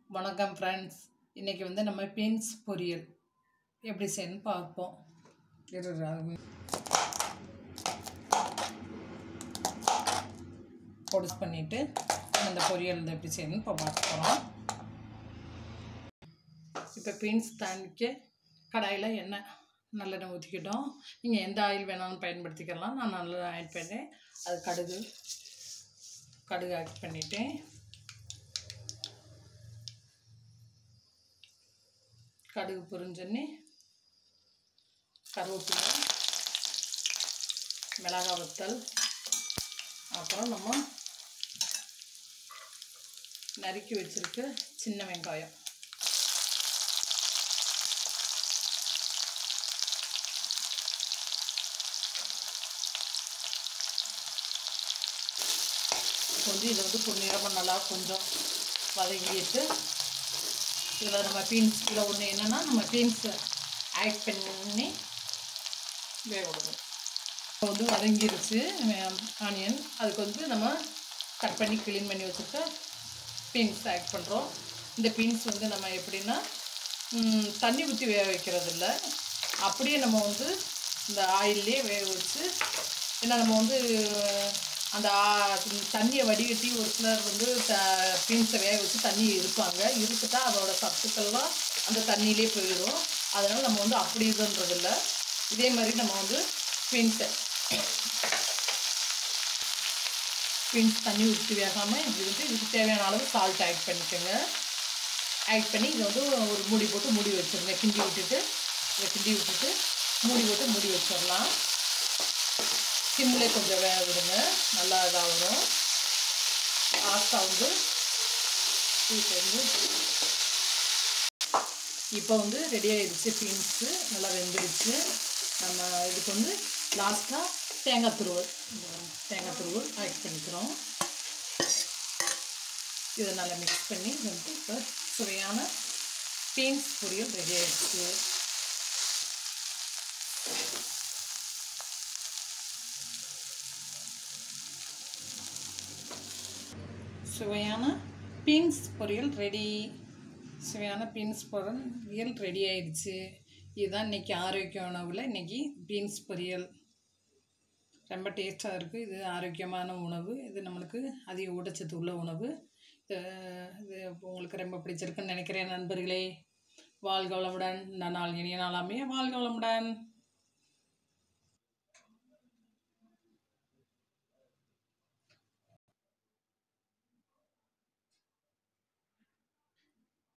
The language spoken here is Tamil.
வணக்கம் ஃப்ரெண்ட்ஸ் இன்றைக்கி வந்து நம்ம பீன்ஸ் பொரியல் எப்படி செய்யணும்னு பார்ப்போம் இரு, இரு. பொடிசு பண்ணிவிட்டு அந்த பொரியல் வந்து எப்படி செய்யணும்னு இப்போ பார்க்க போகிறோம் இப்போ பீன்ஸ் தாளிக்க கடாயில் எண்ணெய் நல்லெண்ணெய் ஊற்றிக்கிட்டோம் நீங்கள் எந்த ஆயில் வேணாலும் பயன்படுத்திக்கலாம் நான் நல்லெண்ணெய் ஆட் பண்ணேன் அது கடுகு கடுகு ஆட் பண்ணிட்டேன் கடுகு பொரிஞ்சோன்னே கருவேப்பிலை மிளகா வத்தல் அப்புறம் நம்ம நறுக்கி வச்சிருக்க சின்ன வெங்காயம் கொஞ்சம் இதை வந்து பொன்னிறமாக நல்லா கொஞ்சம் வதங்கிட்டு இதில் நம்ம பீன்ஸ் இதில் ஒன்று என்னென்னா நம்ம பீன்ஸை ஆட் பண்ணி வேக விடணும் இப்போ வந்து வதங்கிருச்சு ஆனியன் அதுக்கு வந்து நம்ம கட் பண்ணி க்ளீன் பண்ணி வச்சுருக்க பீன்ஸ் ஆட் பண்ணுறோம் இந்த பீன்ஸ் வந்து நம்ம எப்படின்னா ம், தண்ணி ஊற்றி வேக வைக்கிறது இல்லை அப்படியே நம்ம வந்து இந்த ஆயிலே வேக வச்சு ஏன்னா நம்ம வந்து அந்த ஆ- தண்ணியை வடிகட்டி ஒரு சிலர் வந்து த பீன்ஸை வேக வச்சு தண்ணி இருப்பாங்க இருந்துட்டா அதோட சத்துக்கள்லாம் அந்த தண்ணியிலே போயிடும் அதனால் நம்ம வந்து அப்படி இதுன்றதில்ல இதே மாதிரி நம்ம வந்து பீன்ஸை பீன்ஸ் தண்ணி ஊற்றி வேகாமல் இப்படி வந்து இதுக்கு தேவையான அளவு சால்ட் ஆட் பண்ணிக்கோங்க ஆட் பண்ணி இதை வந்து ஒரு மூடி போட்டு மூடி வச்சிருங்க கிண்டி விட்டுட்டு இதை கிண்டி விட்டுட்டு மூடி போட்டு மூடி வச்சிடலாம் சிம்மில் கொஞ்சம் வேக விடுங்க நல்லா இதாக வரும் லாஸ்ட்டாக வந்து இது வந்து இப்போ வந்து ரெடி ஆயிடுச்சு பீன்ஸு நல்லா வெந்துடுச்சு நம்ம இதுக்கு வந்து லாஸ்ட்டாக தேங்காய் துருவல் இந்த தேங்காய் துருவல் ஆட் பண்ணிக்கிறோம் இதை நல்லா மிக்ஸ் பண்ணி இது வந்து இப்போ சுவையான பீன்ஸ் பொரியல் ரெடி ஆயிடுச்சு சுவையான பீன்ஸ் பொரியல் ரெடி சுவையான பீன்ஸ் பொரியல் ரெடி ஆயிடுச்சு இதுதான் இன்றைக்கி ஆரோக்கிய உணவில் இன்றைக்கி பீன்ஸ் பொரியல் ரொம்ப டேஸ்ட்டாக இருக்குது இது ஆரோக்கியமான உணவு இது நம்மளுக்கு அதிக ஊட்டச்சத்து உள்ள உணவு இது இது உங்களுக்கு ரொம்ப பிடிச்சிருக்குன்னு நினைக்கிறேன் நண்பர்களே வாழ்க வளமுடன் இந்த நாள் இனிய நாளாமே வாழ்க வளமுடன்